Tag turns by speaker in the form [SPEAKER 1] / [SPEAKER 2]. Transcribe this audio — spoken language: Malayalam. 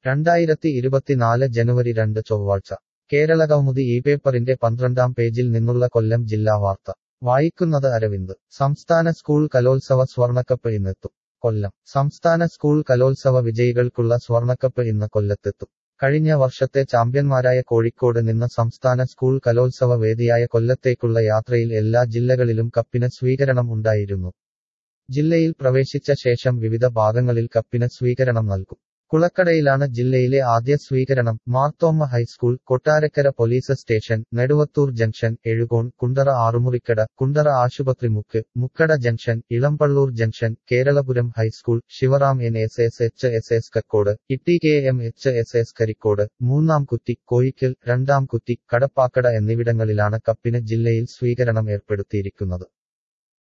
[SPEAKER 1] രണ്ടായിരത്തി ഇരുപത്തിനാല് ജനുവരി രണ്ട് ചൊവ്വാഴ്ച കേരളകൗമുദി ഈ പേപ്പറിന്റെ പന്ത്രണ്ടാം പേജിൽ നിന്നുള്ള കൊല്ലം ജില്ലാ വാർത്ത വായിക്കുന്നത് അരവിന്ദ് സംസ്ഥാന സ്കൂൾ കലോത്സവ സ്വർണക്കപ്പ് ഇന്നെത്തും കൊല്ലം സംസ്ഥാന സ്കൂൾ കലോത്സവ വിജയികൾക്കുള്ള സ്വർണക്കപ്പ് ഇന്ന് കൊല്ലത്തെത്തും കഴിഞ്ഞ വർഷത്തെ ചാമ്പ്യന്മാരായ കോഴിക്കോട് നിന്ന് സംസ്ഥാന സ്കൂൾ കലോത്സവ വേദിയായ കൊല്ലത്തേക്കുള്ള യാത്രയിൽ എല്ലാ ജില്ലകളിലും കപ്പിന് സ്വീകരണം ഉണ്ടായിരുന്നു ജില്ലയിൽ പ്രവേശിച്ച ശേഷം വിവിധ ഭാഗങ്ങളിൽ കപ്പിന് സ്വീകരണം നൽകും കുളക്കടയിലാണ് ജില്ലയിലെ ആദ്യ സ്വീകരണം Marthoma high school Kottarakkara police station Neduvathur junction Ezhukone Kundara Arumurikkada Kundara Ashupathrimukku Mukkada junction Elampalloor junction Keralapuram high school Sivaram N S S H S S Kakkode Itty K M H S S Karikode മൂന്നാം കുറ്റി കോയിക്കൽ രണ്ടാം കുറ്റി കടപ്പാക്കട എന്നിവിടങ്ങളിലാണ് കപ്പിന് ജില്ലയിൽ സ്വീകരണം ഏർപ്പെടുത്തിയിരിക്കുന്നത്